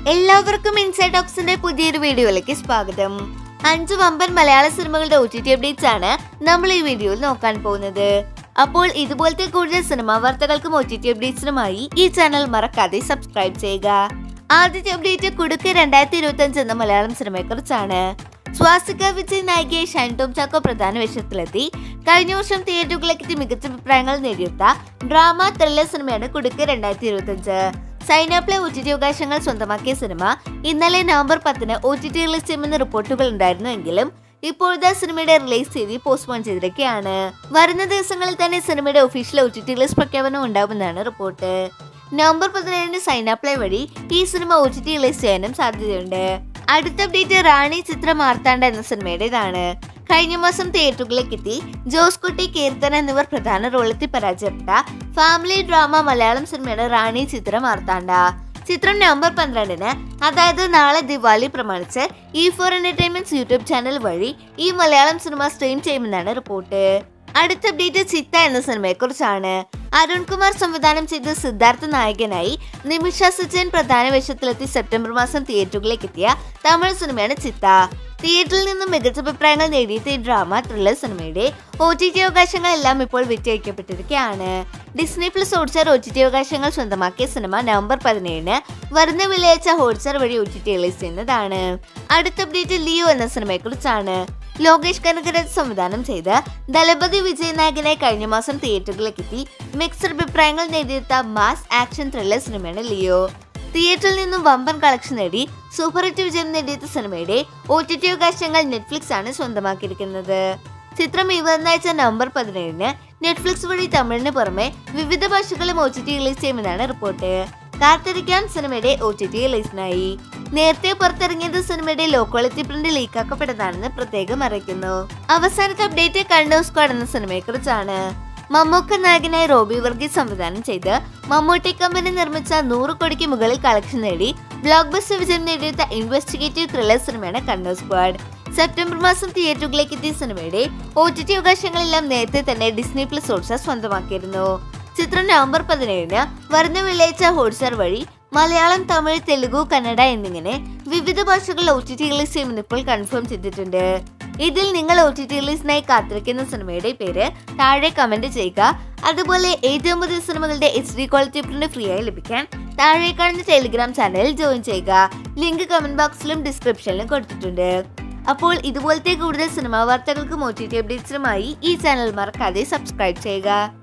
എല്ലാവർക്കും ഇൻസൈഡ് ടോക്സിന്റെ പുതിയൊരു വീഡിയോയിലേക്ക് സ്വാഗതം അഞ്ച് വമ്പൻ മലയാള സിനിമകളുടെ ഒ ടി ടി അപ്ഡേറ്റ്സ് ആണ് നമ്മൾ ഈ വീഡിയോയിൽ നോക്കാൻ പോകുന്നത് അപ്പോൾ ഇതുപോലത്തെ കൂടുതൽ സിനിമാ വാർത്തകൾക്കും ഒ ടി ടി അപ്ഡേറ്റ്സിനുമായി ഈ ചാനൽ മറക്കാതെ സബ്സ്ക്രൈബ് ചെയ്യുക ആദ്യത്തെ അപ്ഡേറ്റ് കുടുക്ക് രണ്ടായിരത്തി ഇരുപത്തി അഞ്ച് എന്ന മലയാളം സിനിമയെക്കുറിച്ചാണ് സ്വാസിക വിജയ് നായികയെ ഷൈൻ ടോം ചാക്കോ പ്രധാന വേഷത്തിലെത്തി കഴിഞ്ഞ വർഷം തിയേറ്ററുകളിലെത്തി മികച്ച അഭിപ്രായങ്ങൾ നേടിയെടുത്ത ഡ്രാമ ത്രില്ലർ സിനിമയാണ് കുടുക്ക് രണ്ടായിരത്തി ഇരുപത്തി അഞ്ച് സൈനാപ്ലെ ഒ ടി ടി അവകാശങ്ങൾ സ്വന്തമാക്കിയ സിനിമ ഇന്നലെ നവംബർ പത്തിന് ഒ ടി ടി റിലീസ് ചെയ്യുമെന്ന റിപ്പോർട്ടുകൾ ഉണ്ടായിരുന്നുവെങ്കിലും ഇപ്പോഴത്തെ സിനിമയുടെ റിലീസ് തീയതി പോസ്റ്റ്പോൺ ചെയ്തിരിക്കുകയാണ് വരുന്ന ദിവസങ്ങളിൽ തന്നെ സിനിമയുടെ official O T T release പ്രഖ്യാപനം ഉണ്ടാകുമെന്നാണ് റിപ്പോർട്ട് നവംബർ പതിനേഴിന് സൈനാപ്ലേ വഴി ഈ സിനിമ ഒ ടി ടി റിലീസ് ചെയ്യാനും സാധ്യതയുണ്ട് അടുത്ത അപ്ഡേറ്റ് റാണി ചിത്ര മാർത്താണ്ഡ എന്ന സിനിമയുടേതാണ് കഴിഞ്ഞ മാസം തിയേറ്ററുകളിലേക്ക് എത്തി ജോസ് കുട്ടി കീർത്തന എന്നിവർ പ്രധാന റോളെത്തി പരാജയപ്പെട്ട ഫാമിലി ഡ്രാമ മലയാളം സിനിമയാണ് റാണി ചിത്ര മാർത്താണ്ഡ ചിത്രം നവംബർ പന്ത്രണ്ടിന് അതായത് നാളെ ദിവാലി പ്രമാണിച്ച് E four entertainments YouTube channel വഴി ഈ മലയാളം സിനിമ സ്ട്രീം ചെയ്യുമെന്നാണ് റിപ്പോർട്ട് അടുത്ത അപ്ഡേറ്റ് ചിത്ത എന്ന സിനിമയെക്കുറിച്ചാണ് അരുൺകുമാർ സംവിധാനം ചെയ്ത സിദ്ധാർത്ഥ നായകനായി നിമിഷ സജയൻ പ്രധാന വേഷത്തിലെത്തി സെപ്റ്റംബർ മാസം തിയേറ്ററുകളിലേക്ക് എത്തിയ തമിഴ് സിനിമയാണ് ചിത്ത തിയേറ്ററിൽ നിന്നും മികച്ച അഭിപ്രായങ്ങൾ നേടിയ ഈ ഡ്രാമ ത്രില്ലർ സിനിമയുടെ ഒ ടി ടി അവകാശങ്ങളെല്ലാം ഇപ്പോൾ വിറ്റഴിക്കപ്പെട്ടിരിക്കുകയാണ് Disney plus Hotstar O T T അവകാശങ്ങൾ സ്വന്തമാക്കിയ സിനിമ നവംബർ പതിനേഴിന് വരുന്ന വെള്ളിയാഴ്ച ഹോട്ട്സ്റ്റാർ വഴി ഒ ടി ടി റിലീസ് ചെയ്യുന്നതാണ് അടുത്ത അപ്ഡേറ്റ് ലിയോ എന്ന സിനിമയെക്കുറിച്ചാണ് ലോകേഷ് കനകരാജ് സംവിധാനം ചെയ്ത് ദളപതി വിജയ് നായകനായി കഴിഞ്ഞ മാസം തിയേറ്ററുകളിലേക്ക് എത്തി മിക്സഡ് അഭിപ്രായങ്ങൾ നേടിയെടുത്ത മാസ് ആക്ഷൻ ത്രില്ലർ സിനിമയാണ് ലിയോ തിയേറ്ററിൽ നിന്നും വമ്പൻ കളക്ഷൻ നേടി സൂപ്പർ ഹിറ്റ് വിജയം നേടിയെത്ത സിനിമയുടെ ഒ ടി ടി അവകാശങ്ങൾ നെറ്റ്ഫ്ലിക്സ് ആണ് സ്വന്തമാക്കിയിരിക്കുന്നത് ചിത്രം ഈ വരുന്നാഴ്ച നവംബർ പതിനേഴിന് നെറ്റ്ഫ്ലിക്സ് വഴി തമിഴിന് പുറമെ വിവിധ ഭാഷകളും ഒ ടി ടി റിലീസ് ചെയ്യുമെന്നാണ് റിപ്പോർട്ട് കാത്തിരിക്കാൻ സിനിമയുടെ ഒ ടി ടി റിലീസിനായി നേരത്തെ പുറത്തിറങ്ങിയത് സിനിമയുടെ ലോ ക്വാളിറ്റി പ്രിന്റ് ലീക്കാക്കപ്പെട്ടതാണെന്ന് പ്രത്യേകം അറിയിക്കുന്നു അവസാനത്തെ അപ്ഡേറ്റ് കണ്ണൂർ സ്ക്വാഡ് എന്ന സിനിമയെക്കുറിച്ചാണ് മമ്മൂക്ക നായകനായി റോബി വർഗീസ് സംവിധാനം ചെയ്ത് മമ്മൂട്ടി കമ്പനി നിർമ്മിച്ച നൂറ് കോടിക്ക് മുകളിൽ കളക്ഷൻ നേടി ബ്ലോക്ക് ബസ്റ്റർ വിജയം നേടിയെടുത്ത ഇൻവെസ്റ്റിഗേറ്റീവ് ത്രില്ലർ സിനിമയാണ് കണ്ണൂർ സ്ക്വാഡ് സെപ്റ്റംബർ മാസം തിയേറ്ററുകളിലേക്ക് എത്തിയ സിനിമയുടെ ഒ ടി ടി അവകാശങ്ങളെല്ലാം നേരത്തെ തന്നെ ഡിസ്നി പ്ലസ് ഹോട്ട്സ്റ്റാർ സ്വന്തമാക്കിയിരുന്നു ചിത്രം നവംബർ പതിനേഴിന് വരുന്ന വെള്ളിയാഴ്ച ഹോട്ട്സ്റ്റാർ വഴി മലയാളം തമിഴ് തെലുഗു കന്നഡ എന്നിങ്ങനെ വിവിധ ഭാഷകളിൽ ഒ ടി ടി റിലീസ് ചെയ്യുമെന്ന് ഇപ്പോൾ കൺഫേം ചെയ്തിട്ടുണ്ട് ഇതിൽ നിങ്ങൾ ഒ ടി ടി റിലീസിനായി കാത്തിരിക്കുന്ന സിനിമയുടെ പേര് താഴെ കമന്റ് ചെയ്യുക അതുപോലെ ഏറ്റവും പുതിയ സിനിമകളുടെ H D quality print free ആയി ലഭിക്കാൻ താഴെ കാണുന്ന ടെലിഗ്രാം ചാനലിൽ ജോയിൻ ചെയ്യുക ലിങ്ക് കമന്റ് ബോക്സിലും ഡിസ്ക്രിപ്ഷനിലും കൊടുത്തിട്ടുണ്ട് അപ്പോൾ ഇതുപോലത്തെ കൂടുതൽ സിനിമാ വാർത്തകൾക്കും ഒ ടി ടി അപ്ഡേറ്റ്സിനുമായി ഈ ചാനൽ മറക്കാതെ സബ്സ്ക്രൈബ് ചെയ്യുക